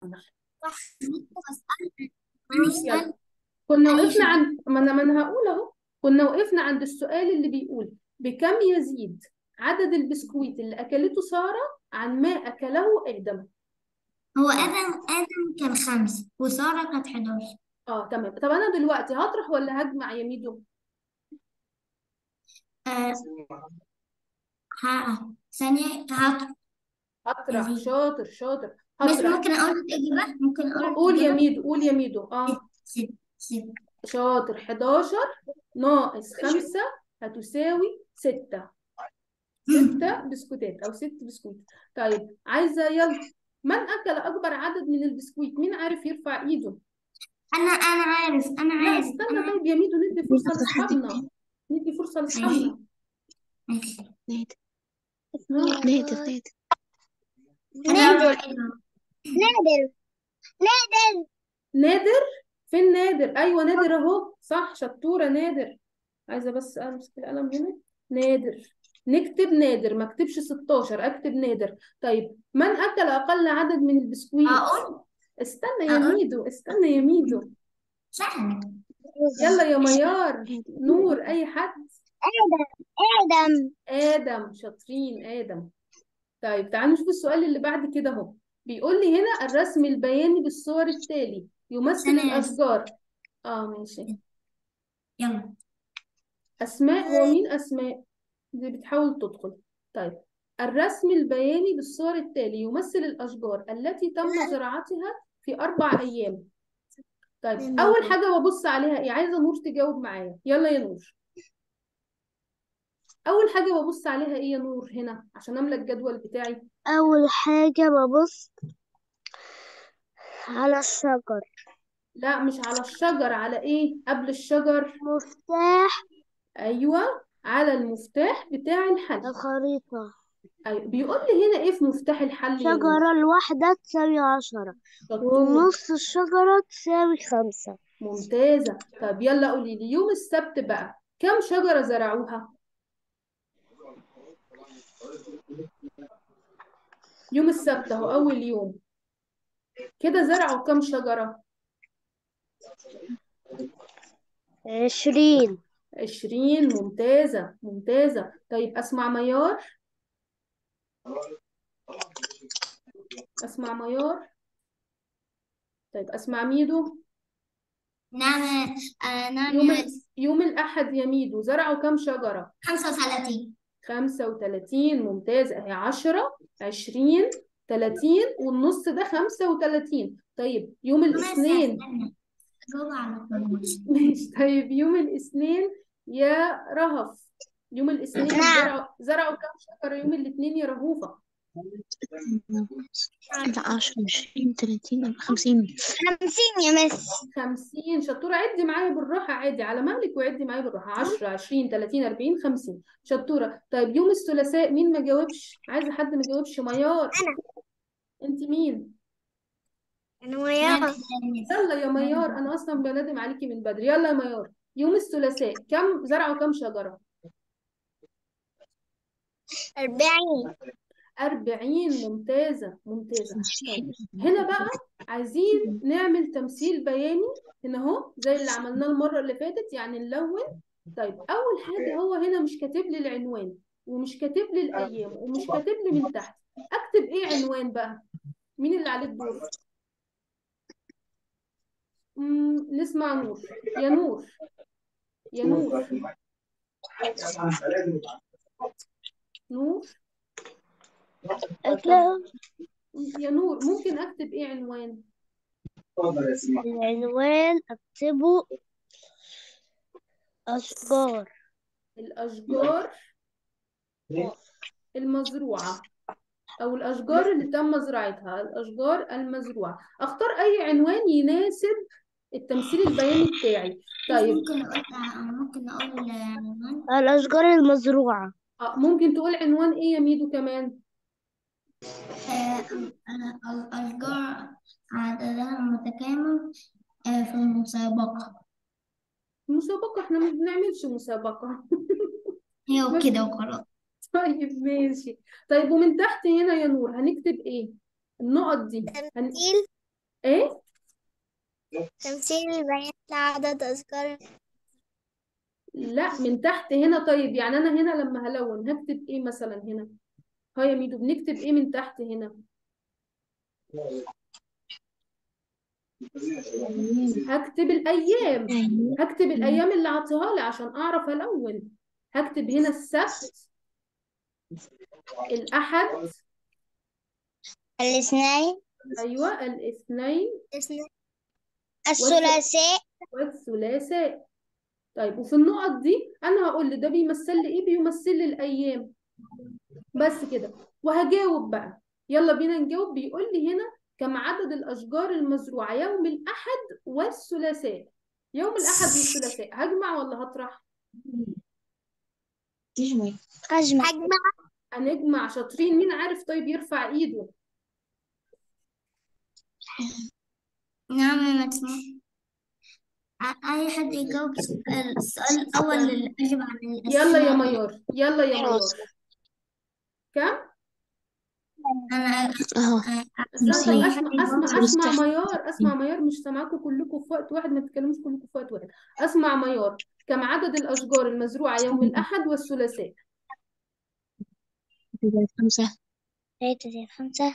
يلا كنا وقفنا عند ما انا ما انا هقول اهو كنا وقفنا عند السؤال اللي بيقول بكم يزيد عدد البسكويت اللي اكلته سارة عن ما اكله ادم هو آدم آدم كان خمسة وسارة كانت 11 اه تمام طب انا دلوقتي هطرح ولا هجمع يا ميدو آه ها ثانية هات هطرح يزيد. شاطر شاطر بس هطرح ممكن أقول الإجابة ممكن أقول قول يا الإجابة ميدو قول يا ميدو اه ست ست شاطر 11 ناقص 5 هتساوي 6 ستة بسكوتات أو ست بسكوت طيب عايزة يلا من أكل أكبر عدد من البسكويت مين عارف يرفع إيده أنا أنا عارف أنا لا عارف استنى أنا عارف طيب يا ميدو ندي فرصة أكتر حد لأصحابنا ندي فرصة لأصحابنا ماشي نادر ها نادر نادر أنا نادر نادر نادر فين نادر أيوة نادر أهو صح شطورة نادر عايزة بس أمسك القلم هنا نادر نكتب نادر ما اكتبش 16 اكتب نادر طيب من أكل أقل عدد من البسكويت أقول استنى يا أقول ميدو استنى يا ميدو سهل يلا يا ميار نور اي حد آدم ادم شاطرين ادم طيب تعالوا نشوف السؤال اللي بعد كده اهو بيقول لي هنا الرسم البياني بالصور التالي يمثل تمام. الاشجار اه ماشي يلا اسماء هو مين اسماء دي بتحاول تدخل طيب الرسم البياني بالصور التالي يمثل الاشجار التي تم زراعتها في اربع ايام طيب اول حاجه ببص عليها ايه عايزه نور تجاوب معايا يلا يا نور اول حاجه ببص عليها ايه يا نور هنا عشان املى الجدول بتاعي أول حاجة ببص على الشجر لا مش على الشجر على ايه قبل الشجر مفتاح ايوه على المفتاح بتاع الحل الخريطة ايوه بيقول لي هنا ايه في مفتاح الحل يا نور شجرة الواحدة تساوي عشرة شطور ونص الشجرة تساوي خمسة ممتازه طب يلا قولي لي يوم السبت بقى كم شجره زرعوها يوم السبت اهو اول يوم كده زرعوا كم شجره عشرين عشرين ممتازة ممتازة طيب أسمع ميار أسمع ميار طيب أسمع ميدو نعم آه نعم يوم يا ال... يوم الأحد يا ميدو زرعوا كم شجرة 35 خمسة وتلاتين ممتازة أهي عشرة عشرين تلاتين والنص ده خمسة وتلاتين طيب يوم الاثنين جاوب على طول ماشي طيب يوم الاثنين يا رهف يوم الاثنين نعم. زرعوا زرعوا كم شجرة يوم الاثنين يا رهوفة لا عشرة عشرين تلاتين خمسين خمسين يا مس خمسين شطورة عدي معايا بالراحة عادي على مهلك وعدي معايا بالراحة عشرة عشرين تلاتين أربعين خمسين شطورة طيب يوم الثلاثاء مين ما جاوبش عايزة حد ما جاوبش ميار أنا. انت مين أنا وياها يلا يا ميار أنا أصلا بنادم عليكي من بدري يلا يا ميار يوم الثلاثاء كم زرعوا كم شجرة أربعين أربعين ممتازة ممتازة طيب هنا بقى عايزين نعمل تمثيل بياني هنا اهو زي اللي عملناه المرة اللي فاتت يعني نلون طيب أول حاجة هو هنا مش كاتب لي العنوان ومش كاتب لي الأيام ومش كاتب لي من تحت أكتب إيه عنوان بقى مين اللي عليه الدور مم، نسمع نور يا نور يا نور نور أكله يا نور ممكن أكتب إيه عنوان العنوان أكتبه أشجار الأشجار المزروعة أو الأشجار اللي تم زراعتها الأشجار المزروعة أختار أي عنوان يناسب التمثيل البياني بتاعي طيب ممكن اقول ممكن اقول عنوان الأشجار المزروعة آه، ممكن تقول عنوان إيه يا ميدو كمان آه، الأشجار عددها متكامل آه، في المسابقة مسابقة إحنا ما بنعملش مسابقة هي بس وكده وخلاص طيب ماشي طيب ومن تحت هنا يا نور هنكتب إيه النقط دي هن... تمثيل ايه تمثيل البيان لعدد أشجار لا من تحت هنا طيب يعني انا هنا لما هلون هكتب ايه مثلا هنا ها يا ميدو بنكتب ايه من تحت هنا هكتب الايام هكتب الايام اللي عطيها لي عشان اعرف الون هكتب هنا السبت الاحد الاثنين ايوه الاثنين الثلاثاء والثلاثاء طيب وفي النقط دي انا هقول لي ده بيمثل لي ايه بيمثل لي الايام بس كده وهجاوب بقى يلا بينا نجاوب بيقول لي هنا كم عدد الاشجار المزروعه يوم الاحد والثلاثاء يوم الاحد والثلاثاء هجمع ولا هطرح أجمع هنجمع شاطرين مين عارف طيب يرفع ايده نعم يا مسموح أي حد يجاوب السؤال السؤال الأول اللي أجب عن يلا يا الأسماء ميار يلا يا ميار كم أنا اهو استنى خمسين. طب اسمع اسمع اسمع مستحيل. ميار اسمع ميار مش سامعاكم كلكم في وقت واحد ما تتكلموش كلكم في وقت واحد اسمع ميار كم عدد الاشجار المزروعه يوم الاحد والثلاثاء خمسة ثلاثة زائد خمسة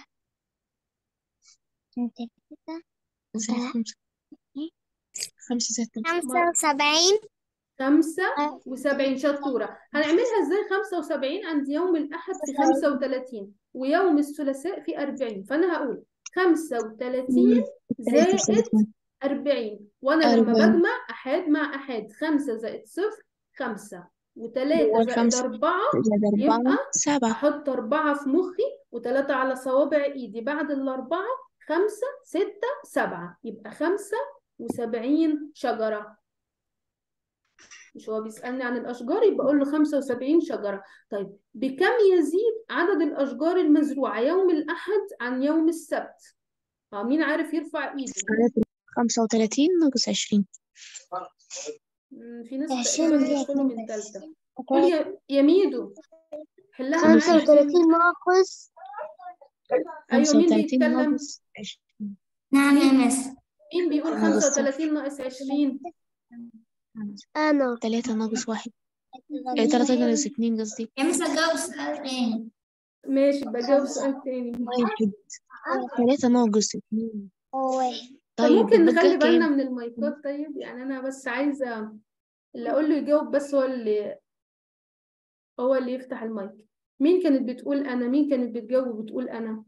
اثنين ثلاثة زائد خمسة خمسة زائد خمسة خمسة وسبعين خمسة وسبعين شطورة هنعملها ازاي خمسة وسبعين عند يوم الأحد في خمسة وتلاتين ويوم الثلاثاء في أربعين فأنا هقول خمسة وتلاتين زائد أربعين وأنا لما أربعين. بجمع أحاد مع أحاد خمسة زائد صفر خمسة وتلاتة زائد والخمسة. أربعة زائد أربعة يبقى سبعة أحط أربعة في مخي وتلاتة على صوابع إيدي بعد الأربعة خمسة ستة سبعة يبقى خمسة وسبعين شجرة مش هو بيسألني عن الأشجار يبقى أقول له خمسة وسبعين شجرة طيب بكم يزيد عدد الأشجار المزروعة يوم الأحد عن يوم السبت؟ اه مين عارف يرفع إيده؟ خمسة وثلاثين ناقص عشرين مم، في ناس عشرين تقريبا دي بيدخلوا من اتنين بس. تالتة قول يا يا ميدو حلها خمسة معايا وثلاثين ناقص أيوه خمسة مين وثلاثين بيتكلم؟ ناقص عشرين نعم يا مس مين بيقول ناقص خمسة صفر. وتلاتين ناقص عشرين؟ أنا تلاتة ناقص واحد إيه، تلاتة ناقص اتنين قصدي يا مس أجاوب سؤال تاني ماشي بجاوب سؤال تاني واحد تلاتة ناقص اتنين واحد طب طيب ممكن بتبقى نخلي بالنا كام؟ من المايكات طيب يعني أنا بس عايزة اللي أقول له يجاوب بس هو اللي هو اللي يفتح المايك مين كانت بتقول أنا مين كانت بتجاوب وبتقول أنا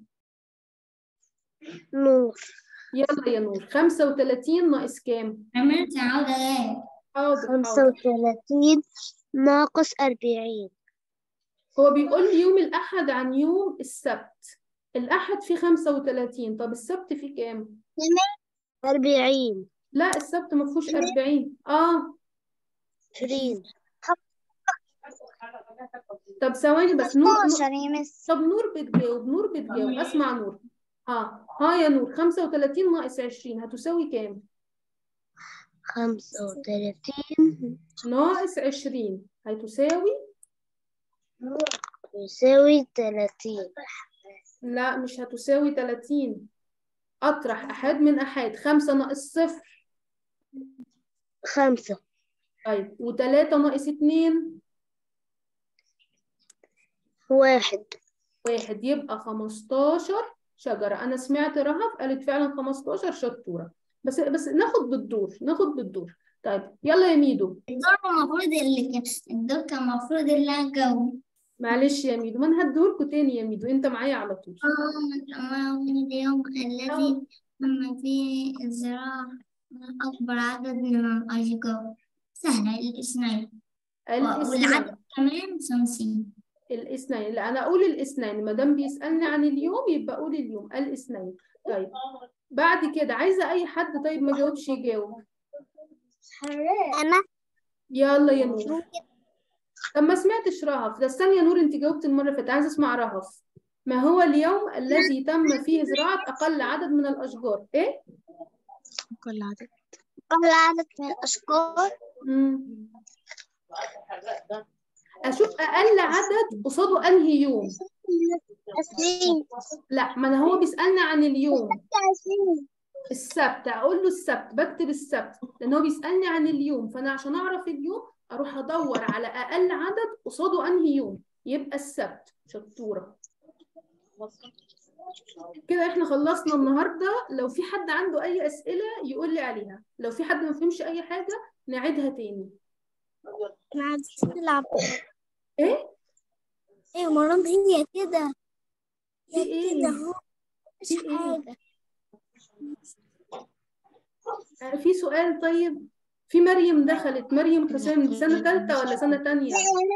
نور يلا يا نور 35 ناقص كام عملت عودة ايه حاضر خمسة حاضر وثلاثين ناقص أربعين هو بيقول لي يوم الأحد عن يوم السبت الأحد فيه 35 طب السبت فيه كام أربعين لا السبت ما فيهوش 40 اه عشرين طب ثواني بس نور, نور اتناشر يا مس طب نور بتجاوب نور بتجاوب اسمع نور ها ها يا نور 35 ناقص 20 هتساوي كام خمسة وثلاثين ناقص 20 هتساوي يساوي ثلاثين لا مش هتساوي 30 أطرح أحد من أحد خمسة ناقص صفر خمسة طيب وتلاتة ناقص اتنين واحد واحد يبقى خمستاشر شجرة أنا سمعت رهف قالت فعلا خمستاشر شطورة بس بس ناخد بالدور ناخد بالدور طيب يلا يا ميدو الدور المفروض اللي كان الدور كان المفروض اللي أنا أجاوب معلش يا ميدو ما أنا هديهولكوا تاني يا ميدو أنت معايا على طول ما هو اليوم الذي تم فيه الزراعة أكبر عدد من الأشجار سهلة الاثنين الاثنين والعدد كمان خمسين الاثنين لا أنا أقول الاثنين ما دام بيسألني عن اليوم يبقى أقول اليوم الاثنين طيب بعد كده عايزة أي حد طيب ما جاوبش يجاوب أنا يلا يا نور طب ما سمعتش رهف ده استني يا نور انت جاوبت المره اللي فاتت عايزه اسمع رهف ما هو اليوم الذي تم فيه زراعه اقل عدد من الاشجار ايه كل عدد قبل عدد من الأشجار مم. اشوف اقل عدد قصاده انهي يوم عشرين لا ما انا هو بيسالني عن اليوم عشرين السبت اقول له السبت بكتب السبت لان هو بيسالني عن اليوم فانا عشان اعرف اليوم اروح ادور على اقل عدد قصاده انهي يوم يبقى السبت شطوره كده احنا خلصنا النهارده لو في حد عنده اي اسئله يقول لي عليها لو في حد ما فهمش اي حاجه نعيدها تاني احنا عايزين نلعب ايه ايه مرام هي كده في ايه اهو مش في إيه؟ حاجة آه، في سؤال طيب في مريم دخلت مريم حسام دي سنه ثالثه ولا سنه تانية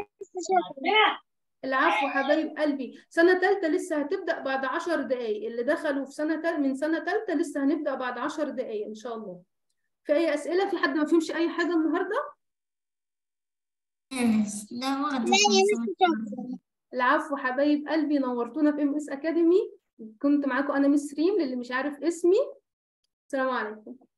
العفو حبايب قلبي سنة تالتة لسه هتبدأ بعد عشر دقايق اللي دخلوا في سنة تال... من سنة تالتة لسه هنبدأ بعد عشر دقايق إن شاء الله في أي أسئلة في حد ما فهمش أي حاجة النهاردة ده واخد العفو حبايب قلبي نورتونا في ام اس اكاديمي كنت معاكم انا مس ريم للي مش عارف اسمي السلام عليكم